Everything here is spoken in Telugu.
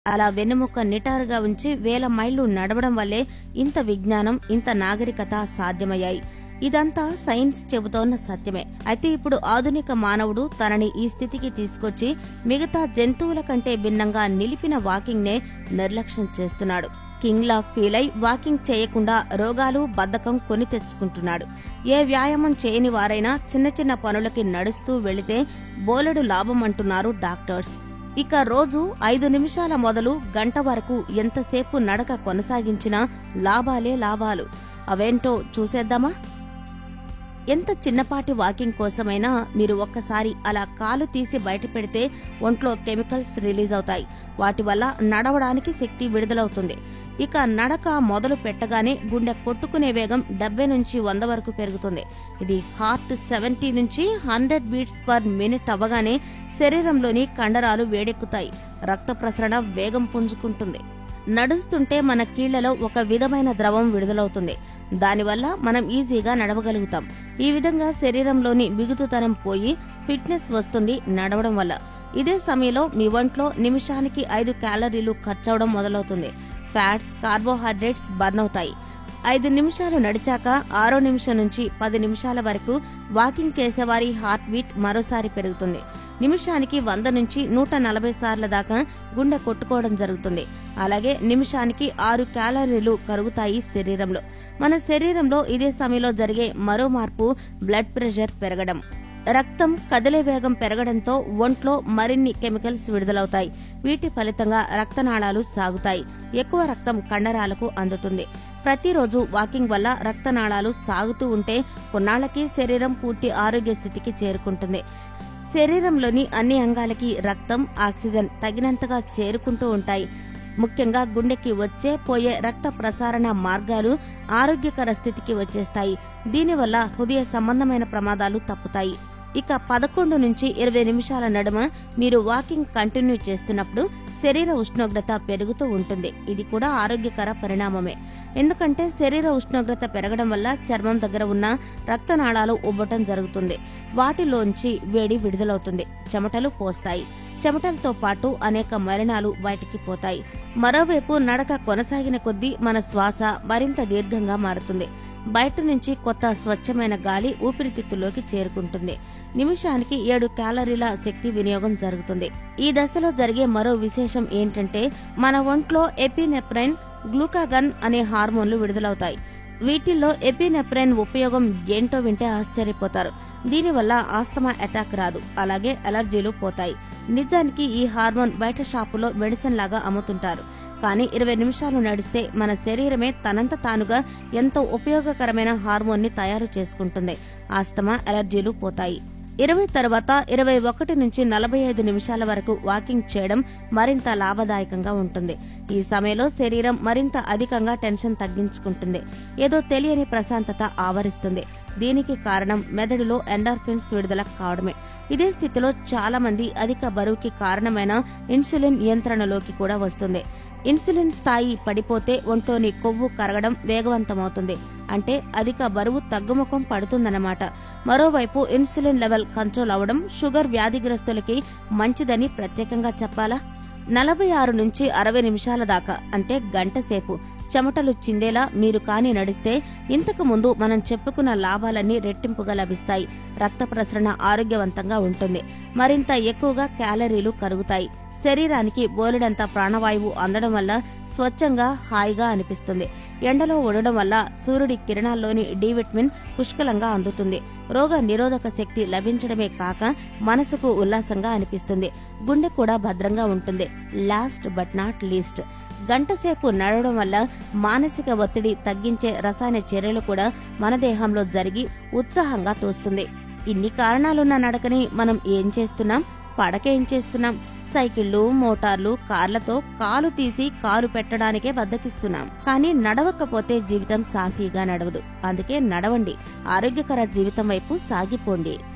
అలా వెన్నెముక నిటారుగా ఉంచి వేల మైళ్లు నడవడం వల్లే ఇంత విజ్ఞానం ఇంత నాగరికత సాధ్యమయ్యాయి ఇదంతా సైన్స్ చెబుతోన్న సత్యమే అయితే ఇప్పుడు ఆధునిక మానవుడు తనని ఈ స్థితికి తీసుకొచ్చి మిగతా జంతువుల కంటే భిన్నంగా నిలిపిన వాకింగ్ నే నిర్లక్ష్యం చేస్తున్నాడు కింగ్ లా ఫీల్ అయి వాకింగ్ చేయకుండా రోగాలు బద్ధకం కొని తెచ్చుకుంటున్నాడు ఏ వ్యాయామం చేయని వారైనా చిన్న చిన్న పనులకి నడుస్తూ వెళితే బోలెడు లాభం అంటున్నారు డాక్టర్స్ ఇక రోజు ఐదు నిమిషాల మొదలు గంట వరకు ఎంతసేపు నడక కొనసాగించినా లాభాలే లాభాలు అవేంటో చూసేద్దామా ఎంత చిన్నపాటి వాకింగ్ కోసమైనా మీరు ఒక్కసారి అలా కాలు తీసి బయట పెడితే ఒంట్లో కెమికల్స్ రిలీజ్ అవుతాయి వాటి వల్ల నడవడానికి శక్తి విడుదలవుతుంది ఇక నడక మొదలు పెట్టగానే గుండె కొట్టుకునే వేగం డెబ్బై నుంచి వంద వరకు పెరుగుతుంది ఇది హార్ట్ సెవెంటీ నుంచి హండ్రెడ్ బీట్స్ పర్ మినిట్ అవ్వగానే శరీరంలోని కండరాలు వేడెక్కుతాయి రక్త ప్రసరణ వేగం పుంజుకుంటుంది నడుస్తుంటే మన కీళ్లలో ఒక విధమైన ద్రవం విడుదలవుతుంది దానివల్ల మనం ఈజీగా నడవగలుగుతాం ఈ విధంగా శరీరంలోని బిగుతుతనం పోయి ఫిట్నెస్ వస్తుంది నడవడం వల్ల ఇదే సమయంలో మీ ఒంట్లో నిమిషానికి ఐదు క్యాలరీలు ఖర్చవడం మొదలవుతుంది ఫ్యాట్స్ కార్బోహైడ్రేట్స్ బర్న్ అవుతాయి ఐదు నిమిషాలు నడిచాక ఆరో నిమిషం నుంచి పది నిమిషాల వరకు వాకింగ్ చేసేవారి హార్ట్ బీట్ మరోసారి పెరుగుతుంది నిమిషానికి వంద నుంచి నూట నలభై సార్ల దాకా గుండె కొట్టుకోవడం జరుగుతుంది అలాగే నిమిషానికి ఆరు క్యాలరీలు కరుగుతాయి శరీరంలో మన శరీరంలో ఇదే సమయంలో జరిగే మరో మార్పు బ్లడ్ ప్రెషర్ పెరగడం రక్తం కదిలే వేగం పెరగడంతో ఒంట్లో మరిన్ని కెమికల్స్ విడుదలవుతాయి వీటి ఫలితంగా రక్తనాళాలు సాగుతాయి ఎక్కువ రక్తం కండరాలకు అందుతుంది ప్రతిరోజు వాకింగ్ వల్ల రక్తనాళాలు సాగుతూ ఉంటే కొన్నాళ్లకి శరీరం పూర్తి ఆరోగ్య స్థితికి చేరుకుంటుంది శరీరంలోని అన్ని అంగాలకి రక్తం ఆక్సిజన్ తగినంతగా చేరుకుంటూ ఉంటాయి ముఖ్యంగా గుండెకి వచ్చే పోయే రక్త ప్రసారణ మార్గాలు ఆరోగ్యకర స్థితికి వచ్చేస్తాయి దీనివల్ల హృదయ సంబంధమైన ప్రమాదాలు తప్పుతాయి ఇక పదకొండు నుంచి ఇరవై నిమిషాల నడుమ మీరు వాకింగ్ కంటిన్యూ చేస్తున్నప్పుడు శరీర ఉష్ణోగ్రత పెరుగుతూ ఉంటుంది ఇది కూడా ఆరోగ్యకర పరిణామమే ఎందుకంటే శరీర ఉష్ణోగ్రత పెరగడం వల్ల చర్మం దగ్గర ఉన్న రక్తనాళాలు ఉబ్బటం జరుగుతుంది వాటిలోంచి వేడి విడుదలవుతుంది చెమటలు పోస్తాయి చెమటలతో పాటు అనేక మలినాలు బయటికి పోతాయి మరోవైపు నడక కొనసాగిన కొద్దీ మన శ్వాస మరింత దీర్ఘంగా మారుతుంది బయట నుంచి కొత్త స్వచ్ఛమైన గాలి ఊపిరితిత్తుల్లోకి చేరుకుంటుంది నిమిషానికి ఏడు క్యాలరీల శక్తి వినియోగం జరుగుతుంది ఈ దశలో జరిగే మరో విశేషం ఏంటంటే మన ఒంట్లో ఎపినెప్రైన్ గ్లూకాగన్ అనే హార్మోన్లు విడుదలవుతాయి వీటిల్లో ఎపినెప్రైన్ ఉపయోగం ఏంటో వింటే ఆశ్చర్యపోతారు దీనివల్ల ఆస్తమా అటాక్ రాదు అలాగే అలర్జీలు పోతాయి నిజానికి ఈ హార్మోన్ బయట షాపులో మెడిసిన్ లాగా అమ్ముతుంటారు కానీ ఇరవై నిమిషాలు నడిస్తే మన శరీరమే తనంత తానుగా ఎంతో ఉపయోగకరమైన హార్మోన్ ని తయారు చేసుకుంటుంది ఆస్తమా అలర్జీలు పోతాయి ఇరవై తర్వాత ఇరవై ఒకటి నుంచి నలభై ఐదు నిమిషాల వరకు వాకింగ్ చేయడం మరింత లాభదాయకంగా ఉంటుంది ఈ సమయంలో శరీరం మరింత అధికంగా టెన్షన్ తగ్గించుకుంటుంది ఏదో తెలియని ప్రశాంతత ఆవరిస్తుంది దీనికి కారణం మెదడులో ఎండార్ఫిన్స్ విడుదల కావడమే ఇదే స్థితిలో చాలా మంది అధిక బరువుకి కారణమైన ఇన్సులిన్ నియంత్రణలోకి కూడా వస్తుంది ఇన్సులిన్ స్థాయి పడిపోతే ఒంట్లోని కొవ్వు కరగడం వేగవంతమవుతుంది అంటే అధిక బరువు తగ్గుముఖం పడుతుందన్నమాట మరోవైపు ఇన్సులిన్ లెవెల్ కంట్రోల్ అవడం షుగర్ వ్యాధిగ్రస్తులకి మంచిదని ప్రత్యేకంగా చెప్పాలా నలభై ఆరు నుంచి అరవై నిమిషాల దాకా అంటే గంట సేపు చెమటలు చిందేలా మీరు కాని నడిస్తే ఇంతకు ముందు మనం చెప్పుకున్న లాభాలన్నీ రెట్టింపుగా లభిస్తాయి రక్త ప్రసరణ ఆరోగ్యవంతంగా ఉంటుంది మరింత ఎక్కువగా క్యాలరీలు కరుగుతాయి శరీరానికి బోలెడంత ప్రాణవాయువు అందడం వల్ల స్వచ్ఛంగా హాయిగా అనిపిస్తుంది ఎండలో ఉండడం వల్ల సూర్యుడి కిరణాల్లోని డి విటమిన్ పుష్కలంగా అందుతుంది రోగ నిరోధక శక్తి లభించడమే కాక మనసుకు ఉల్లాసంగా అనిపిస్తుంది గుండె కూడా భద్రంగా ఉంటుంది లాస్ట్ బట్ నాట్ లీస్ట్ గంటసేపు నడవడం వల్ల మానసిక ఒత్తిడి తగ్గించే రసాయన చర్యలు కూడా మన దేహంలో జరిగి ఉత్సాహంగా తోస్తుంది ఇన్ని కారణాలున్న నడకని మనం ఏం చేస్తున్నాం పడకేం చేస్తున్నాం సైకిళ్లు మోటార్లు కార్లతో కాలు తీసి కారు పెట్టడానికే బద్దకిస్తున్నాం కానీ నడవకపోతే జీవితం సాఫీగా నడవదు అందుకే నడవండి ఆరోగ్యకర జీవితం వైపు సాగిపోండి